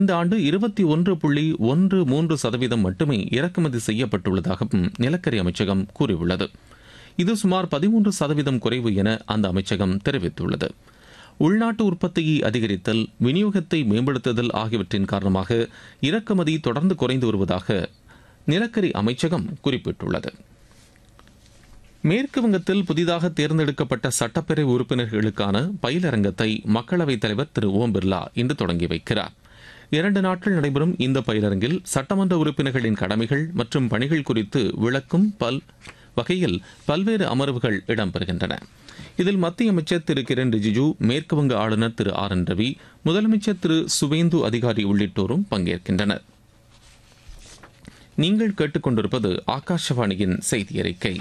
இந்த ஆண்டு இருபத்தி ஒன்று புள்ளி ஒன்று மூன்று சதவீதம் மட்டுமே இறக்குமதி செய்யப்பட்டுள்ளதாகவும் நிலக்கரி அமைச்சகம் கூறியுள்ளது இது சுமார் பதிமூன்று சதவீதம் குறைவு என அந்த அமைச்சகம் தெரிவித்துள்ளது உள்நாட்டு உற்பத்தியை அதிகரித்தல் விநியோகத்தை மேம்படுத்துதல் ஆகியவற்றின் காரணமாக இறக்குமதி தொடர்ந்து குறைந்து வருவதாக நிலக்கரி அமைச்சகம் குறிப்பிட்டுள்ளது மேற்கு வங்கத்தில் புதிதாக தேர்ந்தெடுக்கப்பட்ட சட்டப்பேரவை உறுப்பினர்களுக்கான பயிலரங்கத்தை மக்களவைத் தலைவர் திரு ஓம் பிர்லா இன்று தொடங்கி வைக்கிறார் இரண்டு நாட்கள் நடைபெறும் இந்த பயிலரங்கில் சட்டமன்ற உறுப்பினர்களின் கடமைகள் மற்றும் பணிகள் குறித்து விளக்கும் பல் வகையில் பல்வேறு அமர்வுகள் இடம்பெறுகின்றன இதில் மத்திய அமைச்சர் திரு கிரண் ரிஜிஜு மேற்குவங்க ஆளுநர் திரு ஆர் என் ரவி முதலமைச்சர் திரு சுவேந்து அதிகாரி உள்ளிட்டோரும் பங்கேற்கின்றனர் நீங்கள் கேட்டுக்கொண்டிருப்பது ஆகாஷவாணியின் செய்தி அறிக்கை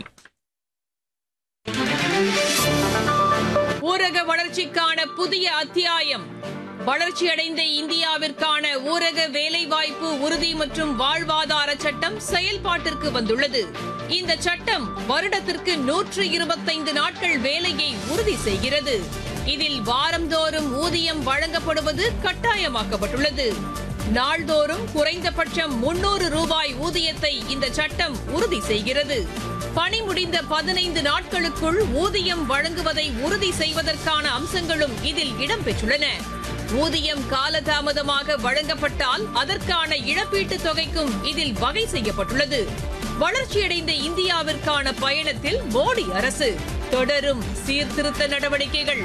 ஊரக வளர்ச்சிக்கான புதிய அத்தியாயம் வளர்ச்சியடைந்த இந்தியாவிற்கான ஊரக வேலைவாய்ப்பு உறுதி மற்றும் வாழ்வாதார சட்டம் செயல்பாட்டிற்கு வந்துள்ளது இந்த சட்டம் வருடத்திற்கு நூற்று இருபத்தைந்து நாட்கள் வேலையை உறுதி செய்கிறது இதில் வாரந்தோறும் ஊதியம் வழங்கப்படுவது கட்டாயமாக்கப்பட்டுள்ளது நாள்தோறும் குறைந்தபட்சம் முன்னூறு ரூபாய் ஊதியத்தை இந்த சட்டம் உறுதி செய்கிறது பணி முடிந்த பதினைந்து நாட்களுக்குள் ஊதியம் வழங்குவதை உறுதி செய்வதற்கான அம்சங்களும் இதில் இடம்பெற்றுள்ளன ஊதியம் காலதாமதமாக வழங்கப்பட்டால் அதற்கான இழப்பீட்டுத் தொகைக்கும் இதில் வகை செய்யப்பட்டுள்ளது வளர்ச்சியடைந்த இந்தியாவிற்கான பயணத்தில் மோடி அரசு தொடரும் சீர்திருத்த நடவடிக்கைகள்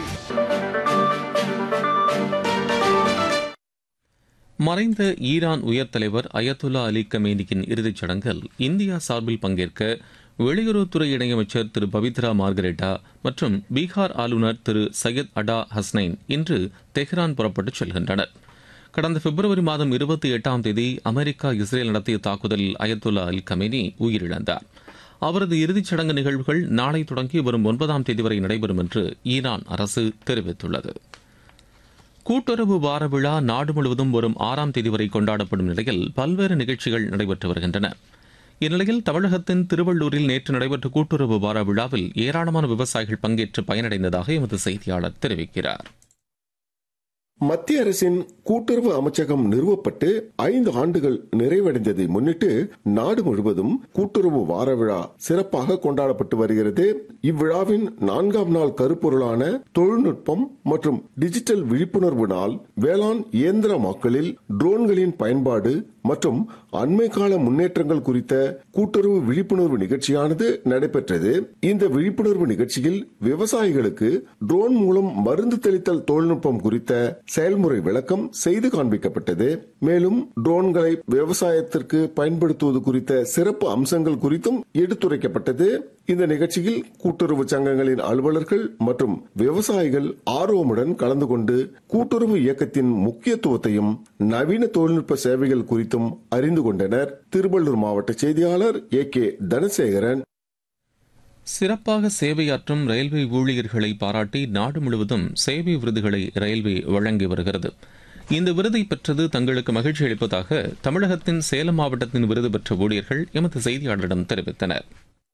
மறைந்த ஈரான் உயர் தலைவர் அயத்துல்லா அலி கமேனியின் இறுதிச் சடங்கில் இந்தியா சார்பில் பங்கேற்க வெளியுறவுத்துறை இணையமைச்சர் திரு பவித்ரா மார்கரெட்டா மற்றும் பீகார் ஆளுநர் திரு சையத் அடா ஹஸ்னைன் இன்று தெஹ்ரான் புறப்பட்டுச் செல்கின்றனர் கடந்த பிப்ரவரி மாதம் இருபத்தி எட்டாம் தேதி அமெரிக்கா இஸ்ரேல் நடத்திய தாக்குதலில் அயத்துல்லா அல் கமேனி உயிரிழந்தார் அவரது இறுதிச் சடங்கு நிகழ்வுகள் நாளை தொடங்கி வரும் ஒன்பதாம் தேதி வரை நடைபெறும் என்று ஈரான் அரசு தெரிவித்துள்ளது கூட்டுறவு வார விழா நாடு முழுவதும் வரும் ஆறாம் தேதி வரை கொண்டாடப்படும் நிலையில் பல்வேறு நிகழ்ச்சிகள் நடைபெற்று வருகின்றன இந்நிலையில் தமிழகத்தின் திருவள்ளூரில் நேற்று நடைபெற்ற கூட்டுறவு வார விழாவில் ஏராளமான விவசாயிகள் பங்கேற்று பயனடைந்ததாக எமது செய்தியாளர் தெரிவிக்கிறார் மத்திய அரசின் கூட்டுறவு அமைச்சகம் நிறுவப்பட்டு ஐந்து ஆண்டுகள் நிறைவடைந்ததை முன்னிட்டு நாடு முழுவதும் கூட்டுறவு வார விழா சிறப்பாக கொண்டாடப்பட்டு வருகிறது இவ்விழாவின் நான்காம் நாள் கருப்பொருளான தொழில்நுட்பம் மற்றும் டிஜிட்டல் விழிப்புணர்வு நாள் வேளாண் இயந்திரமாக்கலில் ட்ரோன்களின் பயன்பாடு மற்றும் அண்மை கால முன்னேற்றங்கள் குறித்த கூட்டுறவு விழிப்புணர்வு நிகழ்ச்சியானது நடைபெற்றது இந்த விழிப்புணர்வு நிகழ்ச்சியில் விவசாயிகளுக்கு ட்ரோன் மூலம் மருந்து தெளித்தல் தொழில்நுட்பம் குறித்த செயல்முறை விளக்கம் செய்து காண்பிக்கப்பட்டது மேலும் ட்ரோன்களை விவசாயத்திற்கு பயன்படுத்துவது குறித்த சிறப்பு அம்சங்கள் குறித்தும் எடுத்துரைக்கப்பட்டது இந்த நிகழ்ச்சியில் கூட்டுறவு சங்கங்களின் அலுவலர்கள் மற்றும் விவசாயிகள் ஆர்வமுடன் கலந்து கொண்டு கூட்டுறவு இயக்கத்தின் முக்கியத்துவத்தையும் நவீன தொழில்நுட்ப சேவைகள் குறித்தும் அறிந்து கொண்டனர் திருவள்ளூர் மாவட்ட செய்தியாளர் ஏ கே தனசேகரன் சிறப்பாக சேவையாற்றும் ரயில்வே ஊழியர்களை பாராட்டி நாடு முழுவதும் சேவை விருதுகளை ரயில்வே வழங்கி வருகிறது இந்த விருதை பெற்றது தங்களுக்கு மகிழ்ச்சி அளிப்பதாக தமிழகத்தின் சேலம் மாவட்டத்தின் விருது பெற்ற ஊழியர்கள் எமது செய்தியாளரிடம் தெரிவித்தனர்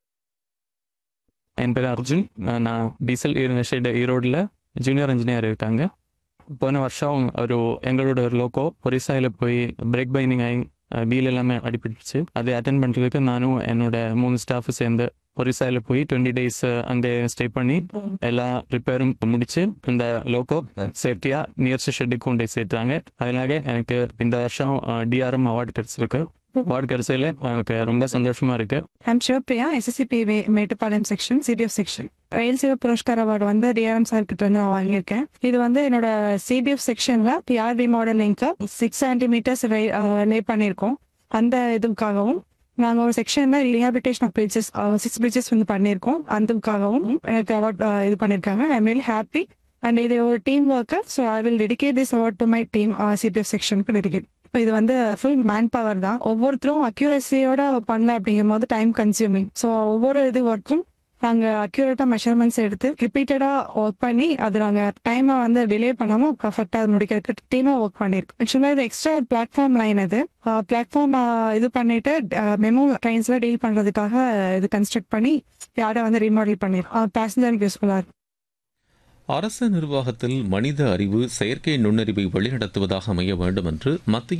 என் பேர் அர்ஜுன் நான் டீசல் யூனிவர்சிட்டி ஈரோடில் ஜூனியர் இன்ஜினியர் இருக்காங்க போன வருஷம் ஒரு எங்களோட ஒரு லோக்கோ ஒரிசாயில் போய் பிரேக் பைனிங் ஆகி வீல் எல்லாமே அடிபட்டுச்சு அதை அட்டன் பண்ணுறதுக்கு நானும் என்னோட மூணு ஸ்டாஃபு சேர்ந்து ஒரிசாயில் போய் டுவெண்ட்டி டேஸ் அங்கே ஸ்டே பண்ணி எல்லா ரிப்பேரும் முடிச்சு இந்த லோக்கோ சேஃப்டியாக நியர்ஸ்ட் ஷெட்டுக்கு கொண்டு போய் சேர்த்தாங்க அதனால எனக்கு இந்த வருஷம் டிஆர்எம் அவார்டு கிடைச்சிருக்கு அவார்டு கிடைச்சதுல எனக்கு ரொம்ப சந்தோஷமா இருக்கு I'm Sivapriya SSCP Mettupalayam section CTF section ரயில் சேவை புரஸ்கார் அவார்டு வந்து டிஆர்எம் சார் கிட்ட வந்து நான் வாங்கியிருக்கேன் இது வந்து என்னோட சிடிஎஃப் செக்ஷன்ல பிஆர்பி மாடலிங்க்கு சிக்ஸ் சென்டிமீட்டர்ஸ் லே பண்ணியிருக்கோம் அந்த இதுக்காகவும் நாங்கள் ஒரு செக்ஷன்ல rehabilitation of bridges six bridges வந்து பண்ணியிருக்கோம் அதுக்காகவும் எனக்கு அவார்ட் இது பண்ணியிருக்காங்க ஐ வெரி ஹாப்பி அண்ட் இது ஒரு team work so I will dedicate this award to my team CBF செக்ஷனுக்கு டெடிகேட் இப்போ இது வந்து ஃபுல் மேன் பவர் தான் ஒவ்வொருத்தரும் அக்யூரஸியோட பண்ணல அப்படிங்கும் போது டைம் கன்சியூமிங் ஸோ ஒவ்வொரு இது ஒர்க்கும் நாங்கள் அக்யூரேட்டாக மெஷர்மெண்ட்ஸ் எடுத்து ரிப்பீட்டடாக ஒர்க் பண்ணி அது நாங்கள் டைமை வந்து டிலே பண்ணாமல் பர்ஃபெக்டாக முடிக்கிறதுக்கு டீமாக ஒர்க் பண்ணியிருக்கோம் ஆக்சுவலாக இது எக்ஸ்ட்ரா பிளாட்ஃபார்ம் லைன் இது பிளாட்ஃபார்ம் இது பண்ணிட்டு மெமோ ட்ரெயின்ஸில் டீல் பண்ணுறதுக்காக இது கன்ஸ்ட்ரக்ட் பண்ணி யாரை வந்து ரீமாடல் பண்ணியிருக்கோம் பேசஞ்சருக்கு யூஸ்ஃபுல்லாக இருக்கும் அரசு நிர்வாகத்தில் மனித அறிவு செயற்கை நுண்ணறிவை வழிநடத்துவதாக அமைய வேண்டும் என்று மத்திய